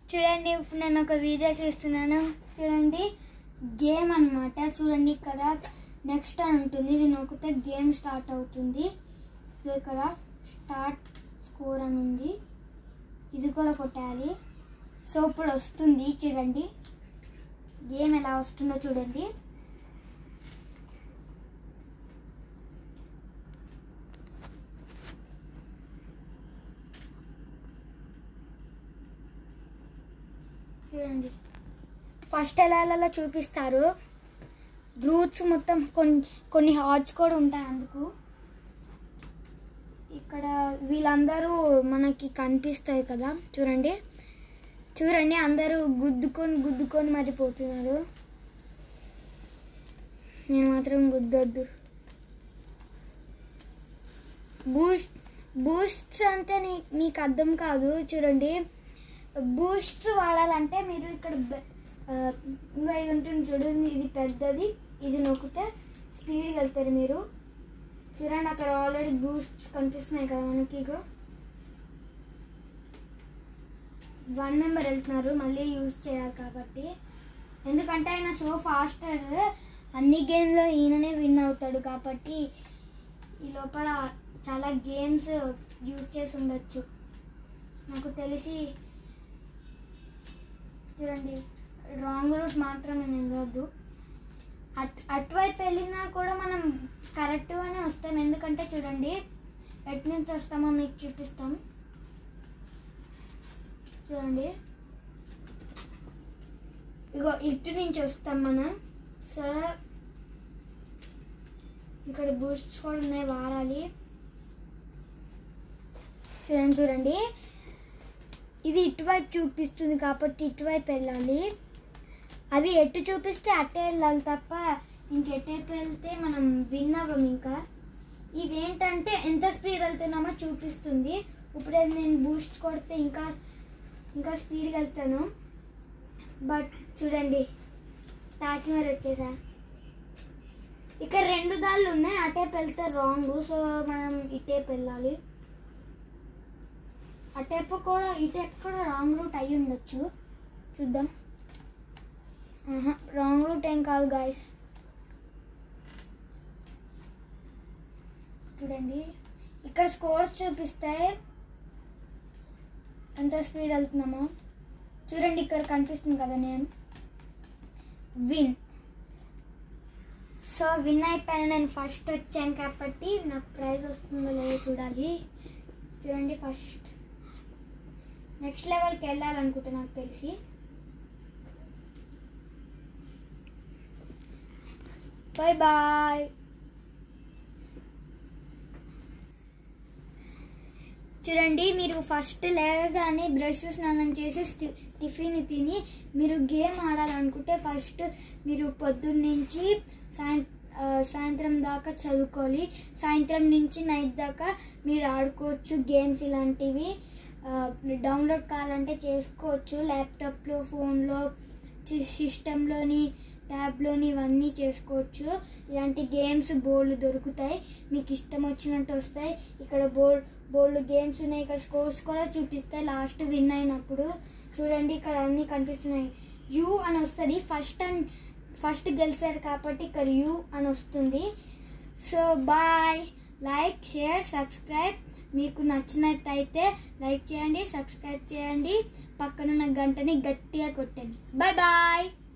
చూడండి ఇప్పుడు నేను ఒక వీడియో చేస్తున్నాను చూడండి గేమ్ అన్నమాట చూడండి ఇక్కడ నెక్స్ట్ అని ఉంటుంది ఇది నొక్కితే గేమ్ స్టార్ట్ అవుతుంది సో ఇక్కడ స్టార్ట్ స్కోర్ అని ఉంది ఇది కూడా కొట్టాలి సో ఇప్పుడు వస్తుంది చూడండి గేమ్ ఎలా వస్తుందో చూడండి చూడండి ఫస్ట్ ఎలా ఎలా చూపిస్తారు రూట్స్ మొత్తం కొన్ని కొన్ని హార్ట్స్ కూడా ఉంటాయి అందుకు ఇక్కడ వీళ్ళందరూ మనకి కనిపిస్తాయి కదా చూడండి చూడండి అందరూ గుద్దుకొని గుద్దుకొని మరిపోతున్నారు నేను మాత్రం గుద్దొద్దు బూస్ట్ బూస్ట్స్ అంటే నీ- మీకు అర్థం కాదు చూడండి బూస్ట్స్ వాడాలంటే మీరు ఇక్కడ బె- ఆ, ఇంకా ఇది ఉంటుంది చూడండి ఇది పెద్దది ఇది నొక్కితే స్పీడ్గా వెళ్తారు మీరు చూడండి అక్కడ ఆల్రెడీ బూస్ట్స్ కనిపిస్తున్నాయి కదా మనకి ఇగో వన్ మెంబర్ వెళ్తున్నారు మళ్ళీ యూజ్ చేయాలి కాబట్టి ఎందుకంటే ఆయన సో ఫాస్టర్ అన్ని గేమ్లో ఈయననే విన్ అవుతాడు కాబట్టి ఈ లోపల చాలా గేమ్స్ యూజ్ చేసి ఉండొచ్చు నాకు తెలిసి చూడండి రాంగ్ రూట్ మాత్రం నేను వెళ్ళొద్దు అట్ అటువైపు వెళ్ళినా కూడా మనం కరెక్ట్గానే వస్తాం ఎందుకంటే చూడండి ఎటు నుంచి వస్తామో మీకు చూపిస్తాం చూడండి ఇగో ఇటు నుంచి వస్తాం మనం సో ఇక్కడ బూస్ట్స్ కూడా ఉన్నాయి వారాలి చూడండి చూడండి ఇది ఇటువైపు చూపిస్తుంది కాబట్టి ఇటువైపు వెళ్ళాలి అవి ఎటు చూపిస్తే అట్టే వెళ్ళాలి తప్ప ఇంకెటైపు వెళ్తే మనం విన్ అవ్వం ఇంకా ఇదేంటంటే ఎంత స్పీడ్ వెళ్తున్నామో చూపిస్తుంది ఇప్పుడే నేను బూస్ట్ కొడితే ఇంకా ఇంకా స్పీడ్గా వెళ్తాను బట్ చూడండి తాకి మరి వచ్చేసా ఇక్కడ రెండు దాళ్ళు ఉన్నాయి అటేపు వెళ్తే రాంగ్ సో మనం ఇటేపు వెళ్ళాలి అటేపు కూడా ఇటేపు కూడా రాంగ్ రూట్ అయి ఉండొచ్చు చూద్దాం రాంగ్ రూట్ ఏం కాదు గాయస్ చూడండి ఇక్కడ స్కోర్స్ చూపిస్తాయి ఎంత స్పీడ్ వెళ్తున్నామో చూడండి ఇక్కడ కనిపిస్తుంది కదా నేను విన్ సో విన్ అయిపోయాను నేను ఫస్ట్ వచ్చాను కాబట్టి నాకు ప్రైజ్ వస్తుందో లేదో చూడాలి చూడండి ఫస్ట్ నెక్స్ట్ లెవెల్కి వెళ్ళాలనుకుంటా నాకు తెలిసి బాయ్ బాయ్ చూడండి మీరు ఫస్ట్ లేవగానే బ్రష్ స్నానం చేసి స్టి- టిఫిన్ తిని మీరు గేమ్ ఆడాలనుకుంటే ఫస్ట్ మీరు పొద్దున్న నుంచి సాయం ఆ, సాయంత్రం దాకా చదువుకోవాలి సాయంత్రం నుంచి నైట్ దాకా మీరు ఆడుకోవచ్చు గేమ్స్ ఇలాంటివి ఆ, డౌన్లోడ్ కావాలంటే చేసుకోవచ్చు ల్యాప్టాప్లో ఫోన్లో సిస్టంలోని ట్యాబ్లోని ఇవన్నీ చేసుకోవచ్చు ఇలాంటి గేమ్స్ బోర్డులు దొరుకుతాయి మీకు ఇష్టం వచ్చినట్టు వస్తాయి ఇక్కడ బోర్డ్ బోర్డు గేమ్స్ ఉన్నాయి ఇక్కడ స్కోర్స్ కూడా చూపిస్తాయి లాస్ట్ విన్ అయినప్పుడు చూడండి ఇక్కడ అన్నీ కనిపిస్తున్నాయి యూ అని వస్తుంది ఫస్ట్ అండ్ ఫస్ట్ గెలిచారు కాబట్టి ఇక్కడ యూ అని వస్తుంది so bye like share subscribe మీకు నచ్చినట్టయితే లైక్ చేయండి సబ్స్క్రైబ్ చేయండి పక్కనున్న గంటని గట్టిగా కొట్టండి బాయ్ బాయ్